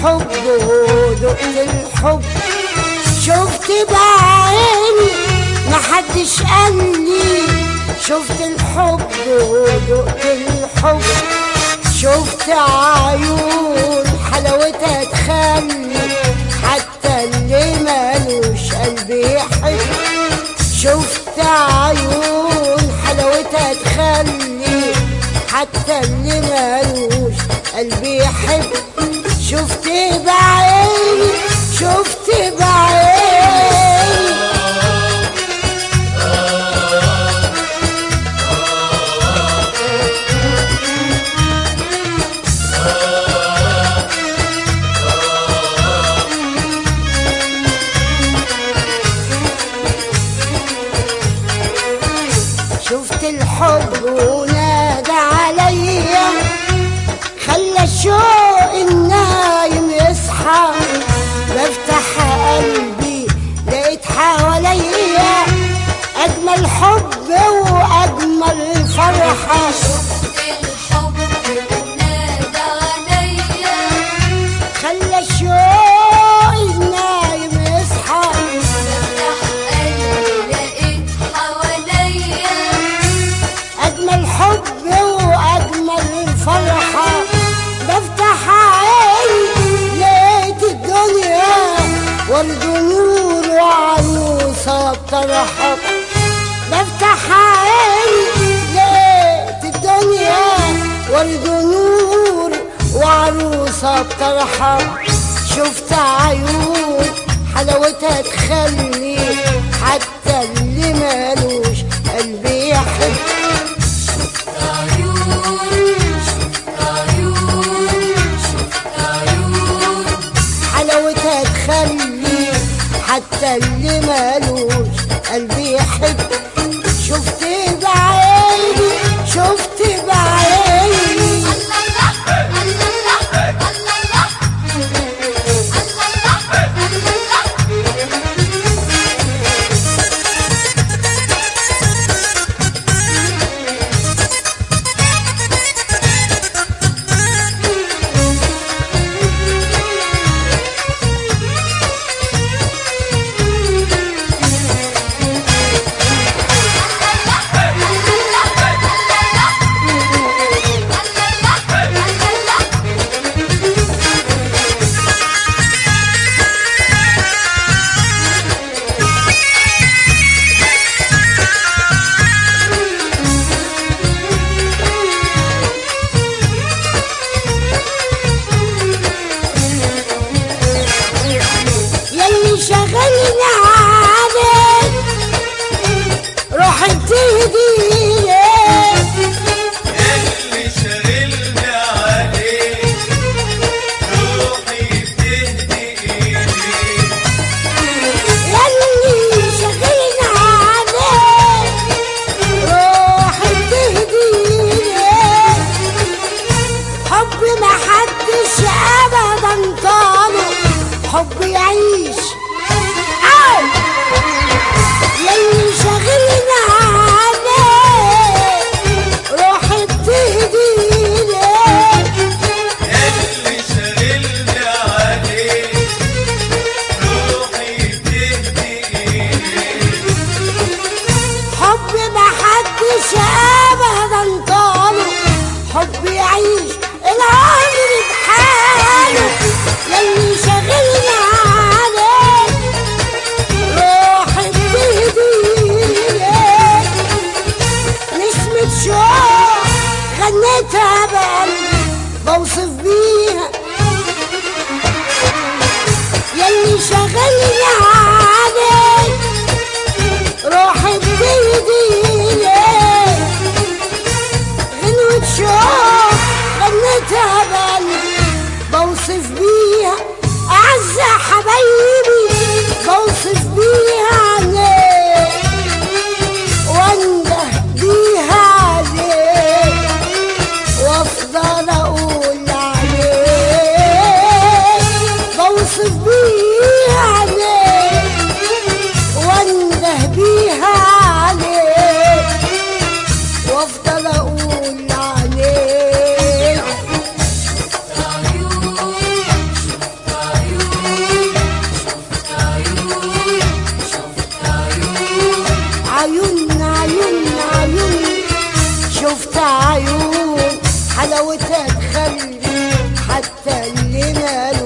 الحب ودقت الحب شفت بعيني محدش قال لي شفت الحب ودقت الحب شفت عيون حلاوتها تخلي حتى اللي مالوش قلب يحب شفت عيون حلاوتها تخلي حتى اللي مالوش قلب يحب شفت بعيني شفت بعيني شفت الحب ونادى عليا خلى الشوق النايم يصحى بفتح قلبي لقيت حواليا اجمل حب واجمل فرحه الحب نادى عليا خلى الشوق النايم يصحى بفتح قلبي لقيت حواليا أجمل حب وأجمل فرحة بفتح عيني لقيت الدنيا ورد نور وعروسة بطرحة بفتح عيني لقيت الدنيا ورد نور وعروسة بطرحة شفت عيون حلاوتها تخلي حتى اللي مالوش قلب يحب عيون شفت عيون شفت عيون حلاوتها تخلي حتى اللي مالوش قلب يحب شفت بعيني شفت بعيني يلي شغلنا عليك روح تهدي ليك اللي شاغلني عليك روحي بتهدي ايديك يلي شغلنا عليك روح تهدي ليك حب ما حدش ابدا طاله حب يعيش أو يلي شغلنا عليك روح تهدي ليك اللي شاغلني عليك روحي بتهدي ايديك حب ما حدش ابدا طاله حب يعيش العمر بحاله يلي شغلنا عليك روح بتهدي عيون عيون عيون شفت عيون حلاوتها تخلي حتى اللي مال